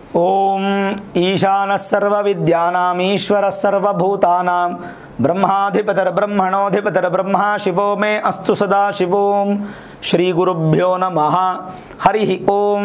ಓಂ ಈಶಾನಃ ಸರ್ವವಿದ್ಯಾನಾಮೀಶ್ವರಃ ಸರ್ವಭೂತಾನಾಂ ಬ್ರಹ್ಮಾಧಿಪತರ ಬ್ರಹ್ಮಣೋಧಿಪತರ ಬ್ರಹ್ಮ ಶಿವೋ ಮೇ ಅಸ್ತು ಸದಾ ಶಿವೋಂ ಶ್ರೀ ಗುರುಭ್ಯೋ ನಮಃ ಹರಿ ಓಂ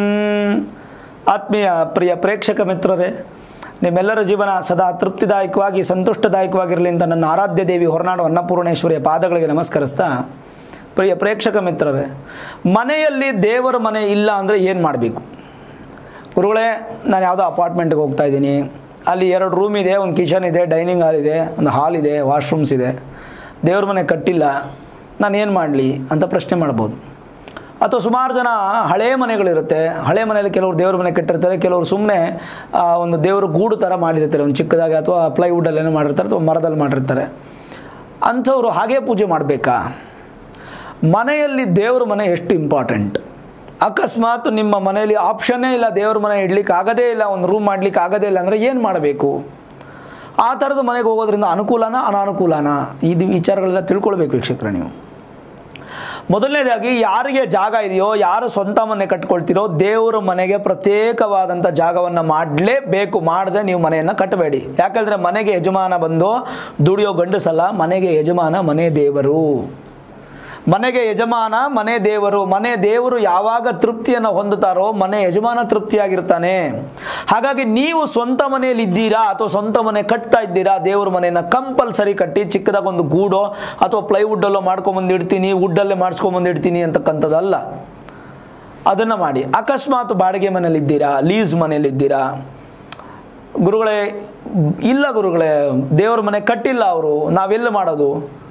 ಆತ್ಮೀಯ ಪ್ರಿಯ ಪ್ರೇಕ್ಷಕ ಮಿತ್ರರೇ ನಿಮ್ಮೆಲ್ಲರ ಜೀವನ ಸದಾ ತೃಪ್ತಿದಾಯಕವಾಗಿ ಸಂತುಷ್ಟದಾಯಕವಾಗಿರಲಿ ಅಂತ ನನ್ನ ಆರಾಧ್ಯ ದೇವಿ ಹೊರನಾಡು ಅನ್ನಪೂರ್ಣೇಶ್ವರಿಯ ಪಾದಗಳಿಗೆ ನಮಸ್ಕರಿಸ್ತಾ ಪ್ರಿಯ ಪ್ರೇಕ್ಷಕ ಮಿತ್ರರೇ ಮನೆಯಲ್ಲಿ ದೇವರ ಮನೆ ಇಲ್ಲ ಅಂದರೆ ಏನು ಮಾಡಬೇಕು ಗುರುಗಳೇ ನಾನು ಯಾವುದೋ ಅಪಾರ್ಟ್ಮೆಂಟ್ಗೆ ಹೋಗ್ತಾ ಇದ್ದೀನಿ ಅಲ್ಲಿ ಎರಡು ರೂಮ್ ಇದೆ ಒಂದು ಕಿಚನ್ ಇದೆ ಡೈನಿಂಗ್ ಹಾಲ್ ಇದೆ ಒಂದು ಹಾಲ್ ಇದೆ ವಾಶ್ರೂಮ್ಸ್ ಇದೆ ದೇವ್ರ ಮನೆ ಕಟ್ಟಿಲ್ಲ ನಾನು ಏನು ಮಾಡಲಿ ಅಂತ ಪ್ರಶ್ನೆ ಮಾಡ್ಬೋದು ಅಥವಾ ಸುಮಾರು ಜನ ಹಳೆ ಮನೆಗಳಿರುತ್ತೆ ಹಳೆ ಮನೆಯಲ್ಲಿ ಕೆಲವರು ದೇವ್ರ ಮನೆ ಕಟ್ಟಿರ್ತಾರೆ ಕೆಲವರು ಸುಮ್ಮನೆ ಒಂದು ದೇವ್ರ ಗೂಡು ಥರ ಮಾಡಿರ್ತಾರೆ ಒಂದು ಚಿಕ್ಕದಾಗಿ ಅಥವಾ ಪ್ಲೈವುಡಲ್ಲಿ ಏನೋ ಮಾಡಿರ್ತಾರೆ ಅಥವಾ ಮರದಲ್ಲಿ ಮಾಡಿರ್ತಾರೆ ಅಂಥವ್ರು ಹಾಗೇ ಪೂಜೆ ಮಾಡಬೇಕಾ ಮನೆಯಲ್ಲಿ ದೇವ್ರ ಮನೆ ಎಷ್ಟು ಇಂಪಾರ್ಟೆಂಟ್ ಅಕಸ್ಮಾತ್ ನಿಮ್ಮ ಮನೆಯಲ್ಲಿ ಆಪ್ಷನ್ನೇ ಇಲ್ಲ ದೇವ್ರ ಮನೆ ಇಡ್ಲಿಕ್ಕೆ ಆಗದೇ ಇಲ್ಲ ಒಂದು ರೂಮ್ ಮಾಡ್ಲಿಕ್ಕೆ ಆಗದೇ ಇಲ್ಲ ಅಂದರೆ ಏನು ಮಾಡಬೇಕು ಆ ಥರದ ಮನೆಗೆ ಹೋಗೋದ್ರಿಂದ ಅನುಕೂಲನಾ ಅನಾನುಕೂಲನಾ ಇದು ವಿಚಾರಗಳೆಲ್ಲ ತಿಳ್ಕೊಳ್ಬೇಕು ವೀಕ್ಷಕರೇ ನೀವು ಮೊದಲನೇದಾಗಿ ಯಾರಿಗೆ ಜಾಗ ಇದೆಯೋ ಯಾರು ಸ್ವಂತ ಮನೆ ಕಟ್ಕೊಳ್ತೀರೋ ದೇವರ ಮನೆಗೆ ಪ್ರತ್ಯೇಕವಾದಂಥ ಜಾಗವನ್ನು ಮಾಡಲೇಬೇಕು ಮಾಡದೆ ನೀವು ಮನೆಯನ್ನು ಕಟ್ಟಬೇಡಿ ಯಾಕಂದರೆ ಮನೆಗೆ ಯಜಮಾನ ಬಂದು ದುಡಿಯೋ ಗಂಡಸಲ್ಲ ಮನೆಗೆ ಯಜಮಾನ ಮನೆ ದೇವರು ಮನೆಗೆ ಯಜಮಾನ ಮನೆ ದೇವರು ಮನೆ ದೇವರು ಯಾವಾಗ ತೃಪ್ತಿಯನ್ನು ಹೊಂದುತ್ತಾರೋ ಮನೆ ಯಜಮಾನ ತೃಪ್ತಿಯಾಗಿರ್ತಾನೆ ಹಾಗಾಗಿ ನೀವು ಸ್ವಂತ ಮನೆಯಲ್ಲಿ ಇದ್ದೀರಾ ಅಥವಾ ಸ್ವಂತ ಮನೆ ಕಟ್ತಾ ಇದ್ದೀರಾ ದೇವ್ರ ಮನೆಯನ್ನು ಕಂಪಲ್ಸರಿ ಕಟ್ಟಿ ಚಿಕ್ಕದಾಗ ಒಂದು ಗೂಡೋ ಅಥವಾ ಪ್ಲೈವುಡ್ಡಲ್ಲೋ ಮಾಡ್ಕೊಂಬಂದು ಇಡ್ತೀನಿ ವುಡ್ಡಲ್ಲೇ ಮಾಡಿಸ್ಕೊಂಬಂದು ಇಡ್ತೀನಿ ಅಂತಕ್ಕಂಥದ್ದಲ್ಲ ಅದನ್ನು ಮಾಡಿ ಅಕಸ್ಮಾತ್ ಬಾಡಿಗೆ ಮನೇಲಿ ಇದ್ದೀರಾ ಲೀಸ್ ಮನೇಲಿ ಇದ್ದೀರಾ ಗುರುಗಳೇ ಇಲ್ಲ ಗುರುಗಳೇ ದೇವ್ರ ಮನೆ ಕಟ್ಟಿಲ್ಲ ಅವರು ನಾವೆಲ್ಲ ಮಾಡೋದು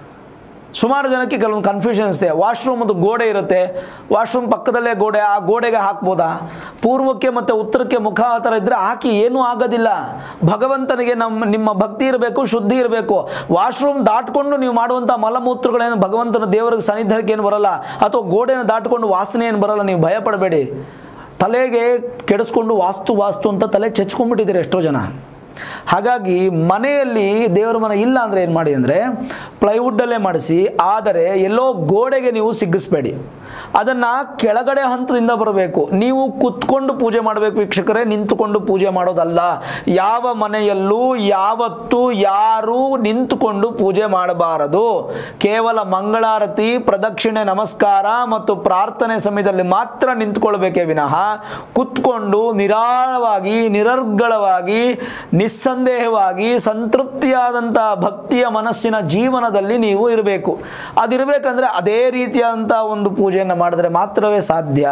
ಸುಮಾರು ಜನಕ್ಕೆ ಕೆಲವೊಂದು ಕನ್ಫ್ಯೂಷನ್ಸ್ ಇದೆ ವಾಶ್ರೂಮ್ ಒಂದು ಗೋಡೆ ಇರುತ್ತೆ ವಾಶ್ರೂಮ್ ಪಕ್ಕದಲ್ಲೇ ಗೋಡೆ ಆ ಗೋಡೆಗೆ ಹಾಕ್ಬೋದಾ ಪೂರ್ವಕ್ಕೆ ಮತ್ತು ಉತ್ತರಕ್ಕೆ ಮುಖ ಆ ಥರ ಇದ್ದರೆ ಹಾಕಿ ಏನೂ ಆಗೋದಿಲ್ಲ ಭಗವಂತನಿಗೆ ನಮ್ಮ ನಿಮ್ಮ ಭಕ್ತಿ ಇರಬೇಕು ಶುದ್ಧಿ ಇರಬೇಕು ವಾಶ್ರೂಮ್ ದಾಟ್ಕೊಂಡು ನೀವು ಮಾಡುವಂಥ ಮಲಮೂತ್ರಗಳೇನು ಭಗವಂತನ ದೇವರಿಗೆ ಸಾನ್ನಿಧ್ಯಕ್ಕೆ ಏನು ಬರಲ್ಲ ಅಥವಾ ಗೋಡೆನ ದಾಟ್ಕೊಂಡು ವಾಸನೆ ಏನು ಬರಲ್ಲ ನೀವು ಭಯಪಡಬೇಡಿ ತಲೆಗೆ ಕೆಡಿಸ್ಕೊಂಡು ವಾಸ್ತು ವಾಸ್ತು ಅಂತ ತಲೆ ಚೆಚ್ಕೊಂಡ್ಬಿಟ್ಟಿದ್ದೀರಿ ಎಷ್ಟೋ ಜನ ಹಾಗಾಗಿ ಮನೆಯಲ್ಲಿ ದೇವರ ಮನೆ ಇಲ್ಲ ಅಂದರೆ ಏನು ಮಾಡಿ ಅಂದರೆ ಪ್ಲೈವುಡ್ಡಲ್ಲೇ ಮಾಡಿಸಿ ಆದರೆ ಎಲ್ಲೋ ಗೋಡೆಗೆ ನೀವು ಸಿಗ್ಗಿಸ್ಬೇಡಿ ಅದನ್ನು ಕೆಳಗಡೆ ಹಂತದಿಂದ ಬರಬೇಕು ನೀವು ಕುತ್ಕೊಂಡು ಪೂಜೆ ಮಾಡಬೇಕು ವೀಕ್ಷಕರೇ ನಿಂತುಕೊಂಡು ಪೂಜೆ ಮಾಡೋದಲ್ಲ ಯಾವ ಮನೆಯಲ್ಲೂ ಯಾವತ್ತೂ ಯಾರೂ ನಿಂತುಕೊಂಡು ಪೂಜೆ ಮಾಡಬಾರದು ಕೇವಲ ಮಂಗಳಾರತಿ ಪ್ರದಕ್ಷಿಣೆ ನಮಸ್ಕಾರ ಮತ್ತು ಪ್ರಾರ್ಥನೆ ಸಮಯದಲ್ಲಿ ಮಾತ್ರ ನಿಂತ್ಕೊಳ್ಬೇಕೇ ವಿನಃ ಕುತ್ಕೊಂಡು ನಿರಾಳವಾಗಿ ನಿರರ್ಗಳವಾಗಿ ನಿಸ್ಸಂದೇಹವಾಗಿ ಸಂತೃಪ್ತಿಯಾದಂಥ ಭಕ್ತಿಯ ಮನಸ್ಸಿನ ಜೀವನದಲ್ಲಿ ನೀವು ಇರಬೇಕು ಅದಿರಬೇಕಂದ್ರೆ ಅದೇ ರೀತಿಯಾದಂಥ ಒಂದು ಪೂಜೆಯನ್ನು ಮಾಡಿದ್ರೆ ಮಾತ್ರವೇ ಸಾಧ್ಯ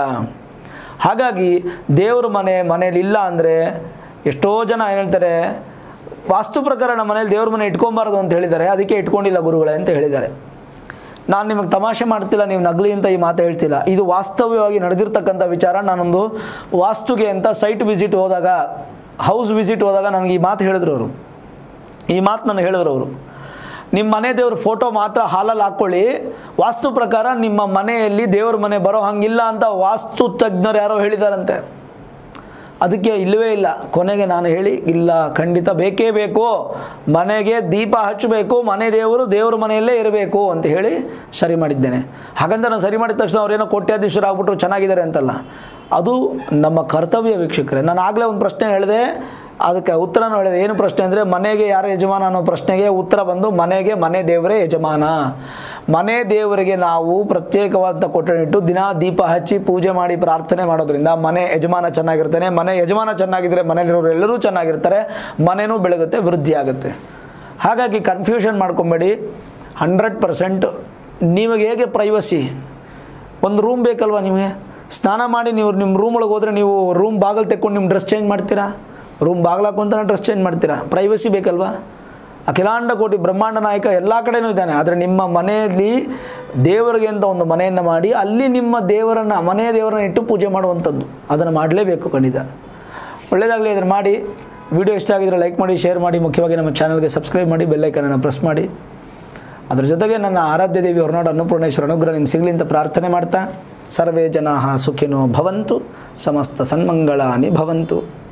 ಹಾಗಾಗಿ ದೇವ್ರ ಮನೆ ಮನೇಲಿ ಇಲ್ಲ ಅಂದರೆ ಎಷ್ಟೋ ಜನ ಏನು ಹೇಳ್ತಾರೆ ವಾಸ್ತು ಪ್ರಕಾರ ನಮ್ಮ ಮನೇಲಿ ದೇವ್ರ ಮನೆ ಇಟ್ಕೊಬಾರ್ದು ಅಂತ ಹೇಳಿದ್ದಾರೆ ಅದಕ್ಕೆ ಇಟ್ಕೊಂಡಿಲ್ಲ ಗುರುಗಳೇ ಅಂತ ಹೇಳಿದ್ದಾರೆ ನಾನು ನಿಮಗೆ ತಮಾಷೆ ಮಾಡ್ತಿಲ್ಲ ನೀವು ನಗಲಿ ಅಂತ ಈ ಮಾತು ಹೇಳ್ತಿಲ್ಲ ಇದು ವಾಸ್ತವ್ಯವಾಗಿ ನಡೆದಿರ್ತಕ್ಕಂಥ ವಿಚಾರ ನಾನೊಂದು ವಾಸ್ತುಗೆ ಅಂತ ಸೈಟ್ ವಿಸಿಟ್ ಹೋದಾಗ ಹೌಸ್ ವಿಸಿಟ್ ಹೋದಾಗ ನನಗೆ ಈ ಮಾತು ಹೇಳಿದ್ರು ಅವರು ಈ ಮಾತು ನನಗೆ ಹೇಳಿದ್ರು ಅವರು ನಿಮ್ಮ ಮನೆ ದೇವ್ರ ಫೋಟೋ ಮಾತ್ರ ಹಾಲಲ್ಲಿ ಹಾಕ್ಕೊಳ್ಳಿ ವಾಸ್ತು ಪ್ರಕಾರ ನಿಮ್ಮ ಮನೆಯಲ್ಲಿ ದೇವ್ರ ಮನೆ ಬರೋ ಹಂಗಿಲ್ಲ ಅಂತ ವಾಸ್ತು ತಜ್ಞರು ಯಾರೋ ಹೇಳಿದಾರಂತೆ ಅದಕ್ಕೆ ಇಲ್ಲವೇ ಇಲ್ಲ ಕೊನೆಗೆ ನಾನು ಹೇಳಿ ಇಲ್ಲ ಖಂಡಿತ ಬೇಕೇ ಬೇಕು ಮನೆಗೆ ದೀಪ ಹಚ್ಚಬೇಕು ಮನೆ ದೇವರು ದೇವ್ರ ಮನೆಯಲ್ಲೇ ಇರಬೇಕು ಅಂತ ಹೇಳಿ ಸರಿ ಮಾಡಿದ್ದೇನೆ ಹಾಗಂತ ನಾನು ಸರಿ ಮಾಡಿದ ತಕ್ಷಣ ಅವರೇನೋ ಕೋಟ್ಯಾಧೀಶರು ಆಗ್ಬಿಟ್ರು ಚೆನ್ನಾಗಿದ್ದಾರೆ ಅಂತಲ್ಲ ಅದು ನಮ್ಮ ಕರ್ತವ್ಯ ವೀಕ್ಷಕರೇ ನಾನು ಆಗಲೇ ಒಂದು ಪ್ರಶ್ನೆ ಹೇಳಿದೆ ಅದಕ್ಕೆ ಉತ್ತರನೂ ಹೇಳಿದೆ ಏನು ಪ್ರಶ್ನೆ ಅಂದರೆ ಮನೆಗೆ ಯಾರು ಯಜಮಾನ ಅನ್ನೋ ಪ್ರಶ್ನೆಗೆ ಉತ್ತರ ಬಂದು ಮನೆಗೆ ಮನೆ ದೇವರೇ ಯಜಮಾನ ಮನೆ ದೇವರಿಗೆ ನಾವು ಪ್ರತ್ಯೇಕವಾದಂಥ ಕೊಠಡಿಟ್ಟು ದಿನ ದೀಪ ಹಚ್ಚಿ ಪೂಜೆ ಮಾಡಿ ಪ್ರಾರ್ಥನೆ ಮಾಡೋದ್ರಿಂದ ಮನೆ ಯಜಮಾನ ಚೆನ್ನಾಗಿರ್ತಾನೆ ಮನೆ ಯಜಮಾನ ಚೆನ್ನಾಗಿದ್ದರೆ ಮನೆಯಲ್ಲಿರೋರು ಎಲ್ಲರೂ ಚೆನ್ನಾಗಿರ್ತಾರೆ ಮನೆಯೂ ಬೆಳಗುತ್ತೆ ವೃದ್ಧಿ ಆಗುತ್ತೆ ಹಾಗಾಗಿ ಕನ್ಫ್ಯೂಷನ್ ಮಾಡ್ಕೊಬೇಡಿ ಹಂಡ್ರೆಡ್ ಪರ್ಸೆಂಟ್ ನಿಮಗೆ ಹೇಗೆ ಪ್ರೈವಸಿ ಒಂದು ರೂಮ್ ಬೇಕಲ್ವ ನಿಮಗೆ ಸ್ನಾನ ಮಾಡಿ ನೀವು ನಿಮ್ಮ ರೂಮ್ ಒಳಗೆ ಹೋದರೆ ನೀವು ರೂಮ್ ಬಾಗಿಲು ತೆಕ್ಕೊಂಡು ನಿಮ್ಮ ಡ್ರೆಸ್ ಚೇಂಜ್ ಮಾಡ್ತೀರಾ ರೂಮ್ ಬಾಗಿಲು ಹಾಕೊಂತಾನೆ ಡ್ರೆಸ್ ಚೇಂಜ್ ಮಾಡ್ತೀರಾ ಪ್ರೈವಸಿ ಬೇಕಲ್ವಾ ಅಖಿಲಾಂಡ ಕೋಟಿ ಬ್ರಹ್ಮಾಂಡ ನಾಯಕ ಎಲ್ಲ ಕಡೆನೂ ಇದ್ದಾನೆ ಆದರೆ ನಿಮ್ಮ ಮನೆಯಲ್ಲಿ ದೇವರಿಗೆ ಅಂತ ಒಂದು ಮನೆಯನ್ನು ಮಾಡಿ ಅಲ್ಲಿ ನಿಮ್ಮ ದೇವರನ್ನು ಮನೆಯ ದೇವರನ್ನು ಇಟ್ಟು ಪೂಜೆ ಮಾಡುವಂಥದ್ದು ಅದನ್ನು ಮಾಡಲೇಬೇಕು ಖಂಡಿತ ಒಳ್ಳೆಯದಾಗಲಿ ಅದನ್ನು ಮಾಡಿ ವಿಡಿಯೋ ಇಷ್ಟ ಆಗಿದ್ರೆ ಲೈಕ್ ಮಾಡಿ ಶೇರ್ ಮಾಡಿ ಮುಖ್ಯವಾಗಿ ನಮ್ಮ ಚಾನಲ್ಗೆ ಸಬ್ಸ್ಕ್ರೈಬ್ ಮಾಡಿ ಬೆಲ್ಲೈಕನನ್ನು ಪ್ರೆಸ್ ಮಾಡಿ ಅದ್ರ ಜೊತೆಗೆ ನನ್ನ ಆರಾಧ್ಯ ದೇವಿ ಹೊರನಾಡು ಅನ್ನಪೂರ್ಣೇಶ್ವರ ಅನುಗ್ರಹ ನಿಮ್ಗೆ ಸಿಗಲಿ ಅಂತ ಪ್ರಾರ್ಥನೆ ಮಾಡ್ತಾ ಸರ್ವೇ ಜನ ಸುಖಿನೋ ಭವಂತು ಸಮಸ್ತ ಸನ್ಮಂಗಳಾನಿ ಭವಂತು